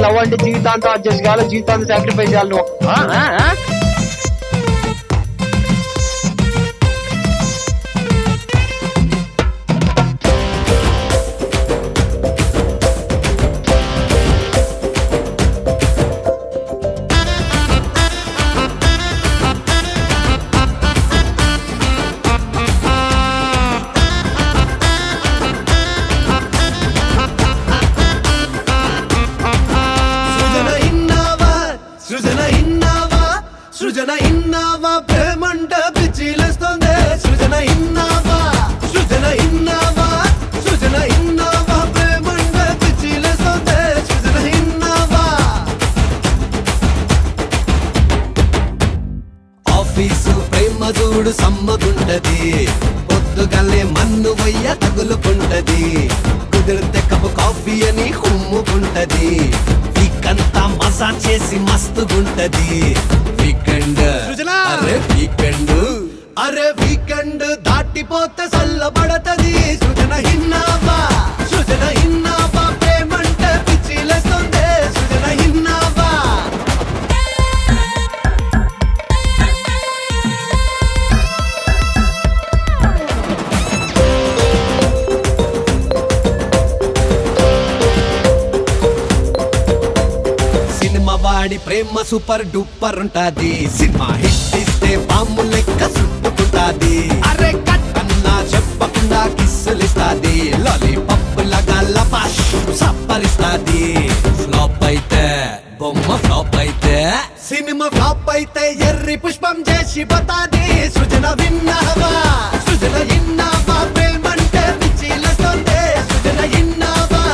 Love అంటే జీవితాంతం adjust కావాలి జీవితాంతం సాక్రిఫైస్ చేయాలి నువ్వు ఆ? ఆ? ఆ? సృజన ఇన్నావా సృజన ఇన్నావా సృజన ఇన్నావా ప్రేమంట పిచ్చిలేస్తుంది సృజన ఇన్నావా సృజన ఇన్నావా సృజన ఇన్నావా ప్రేమంట పిచ్చిలేస్తుంది సృజన ఇన్నావా ఆఫీసు ప్రేమ చూడు సమ్మగుంటది పొద్దుగల్లే మన్ను వయ్య తగులుకుంటది కుదిరితే కప్పు కాఫీ అని హుమ్ముకుంటది వీకంతా మజా చేసి మస్తుగుంటది వీకెండ్ అరే వీకెండ్ అరే వీకెండ్ దాటిపోతే చల్లబడతది సృజన హిన్నావా సృజన హిన్నావా ప్రేమంటే పిచ్చిలేస్తుంది సృజన హిన్నావా సినిమా వాడి ప్రేమ సూపర్ డూపర్ ఉంటది సినిమా హిట్ ఇస్తే బాంబు లెక్క చుట్టుకుంటాది అరే కట్ అన్నా చెప్పకుండా కిస్సులిస్తాది లాలీపాప్ లాగా లపాష్ సప్పరిస్తాది ఫ్లాప్ అయితే బొమ్మ ఫ్లాప్ అయితే సినిమా ఫ్లాప్ అయితే ఎర్రి పుష్పం చేసి పోతాది సృజన విన్నావా సృజన ఇన్నావా ప్రేమంటే పిచ్చిలేస్తుంది సృజన ఇన్నావా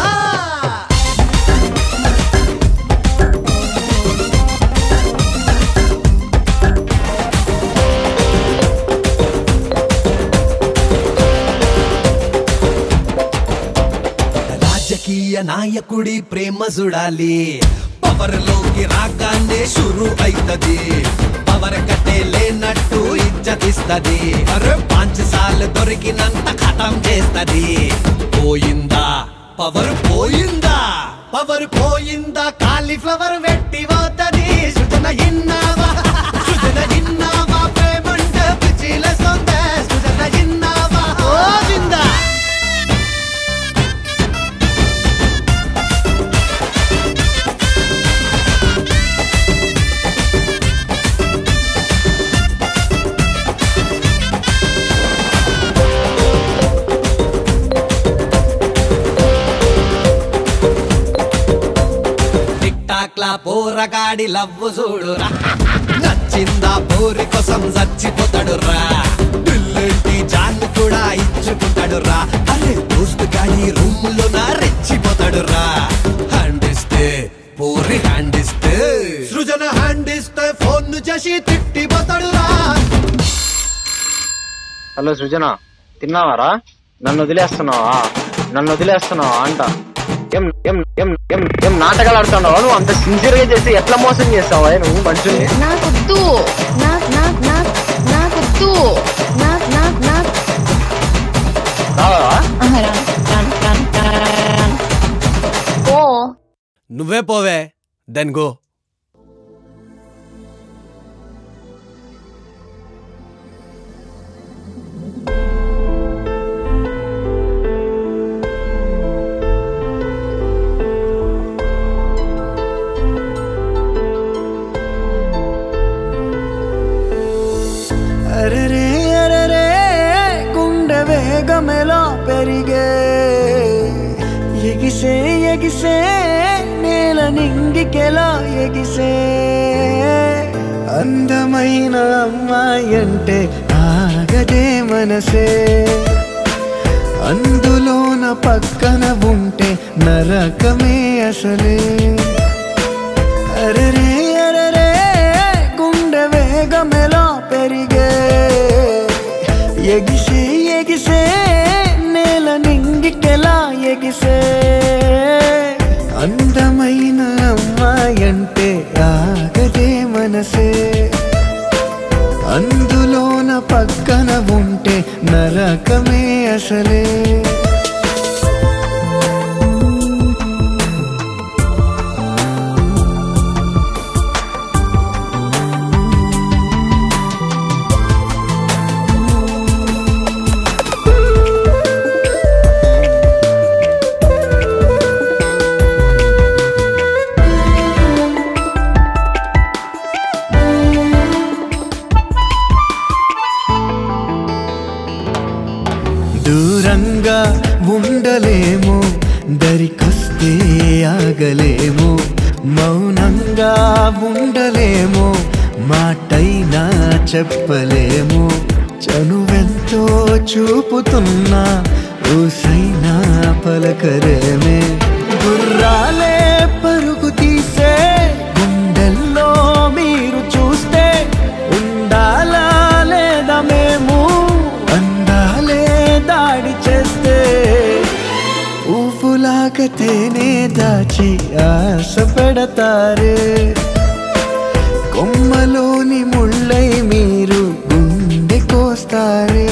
రాజకీయ నాయకుడి ప్రేమ చూడాలి పవర్ లోకి రాగానే షురు అయితది పవర్ కట్టే లేనట్టు ఇజ్జతిస్తది అరే పాంచ్ సార్లు దొరికినంత ఖతం చేస్తది పోయిందా పవర్ పోయిందా పవర్ పోయిందా కాలీఫ్లవర్ వెట్టి పోతది సృజన ఇన్నావా సృజన ఇన్నావా ప్రేమంటే పిచ్చిలేస్తుంది సృజన ఇన్నావా గోవిందా టిక్ టాక్ లా పోరగాడి లవ్వు చూడురా నచ్చిందా పోరి కోసం చచ్చిపోతాడు రా పిల్లంటి జాన్ కూడా ఇచ్చుకుంటాడు రా అరే దోస్తు గాడి రూమ్ లో నా రెచ్చిపోతాడు రా హ్యాండ్ ఇస్తే పోరి హ్యాండ్ ఇస్తే సృజన హ్యాండ్ ఇస్తే ఫోన్ చేసి తిట్టిపోతాడు రా హలో సృజన తిన్నావారా నన్ను వదిలేస్తున్నావా నన్ను వదిలేస్తున్నావా అంట ఏం ఏం ఏం ఏం ఏం నాటకాలు ఆడుతున్నావా నువ్వు అంత సిన్సియర్ గా చేసి ఎట్లా మోసం చేస్తావా నువ్వు మనుషుల్ని నాకొద్దు నాకు నాకు నాకు నాకొద్దు నాకు నాకు నాకు రావా ఆహా, రాను, రాను, రాను, రాను, రాను. ఓ నువ్వే పోవే దెన్ గో అరరే అరరే గుండె వేగమెలా పెరిగే ఎగిసే ఎగిసే నేల నింగికెలా ఎగిసే అందమైన అమ్మాయి అంటే ఆగదే మనసే అందులోన పక్కన ఉంటే నరకమే అసలే అరరే అరరే గుండె వేగమెలా పెరిగే ఎగిసే ఎగిసే నేల నింగికెలా ఎగిసే అందమైన అమ్మాయంటే ఆగదే మనసే అందులోన పక్కన ఉంటే నరకమే అసలే చూడలేము దరికొస్తే ఆగలేము మౌనంగా ఉండలేము మాటైనా చెప్పలేము చనువెంతో చూపుతున్నా ఊసైనా పలకరేమే గుర్రాలే పరుగు తీసే గుండెల్లో మీరు చూస్తే ఉండాలా లేదా మేము అందాలే దాడి చేస్తే పువ్వులాగా తేనే దాచి ఆశ పెడతారే కొమ్మలోని ముళ్ళై మీరు గుండె కోస్తారే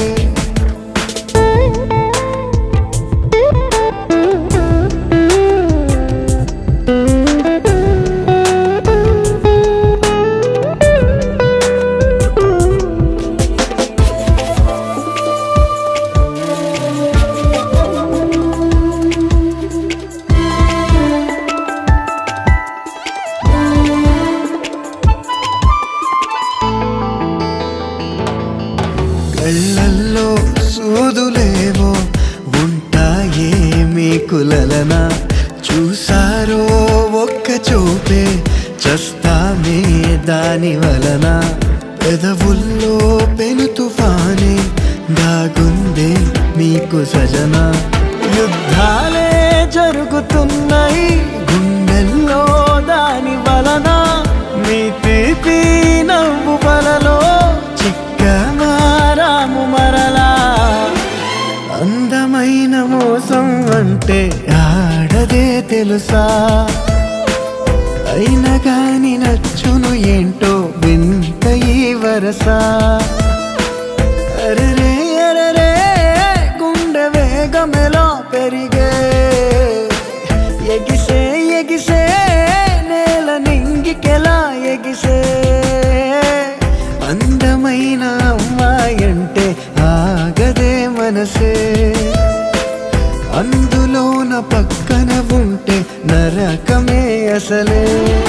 కళ్ళల్లో సూదులేవో ఉంటాయే మీకు లలన చూసారో ఒక్క చూపే చస్తామే దాని వలన పెదవుల్లో పెను తుఫానే దాగుందే మీకు సజన యుద్ధాలే జరుగుతున్నాయి గుండెల్లో దాని వలన మీ తీపి నవ్వు వలలో చిక్క మారాము మరలా అందమైన మోసం అంటే ఆడదే తెలుసా అయినా కాని నచ్చును ఏంటో వింత ఈ వరస అరెరే అరెరే గుండె వేగమెలా పెరిగే ఎగిసే ఎగిసే నేల నింగికెలా ఎగిసే అందమైన అమ్మాయంటే ఆగదే మనసే అందులోన పక్కన ఉంటే నరకమే అసలే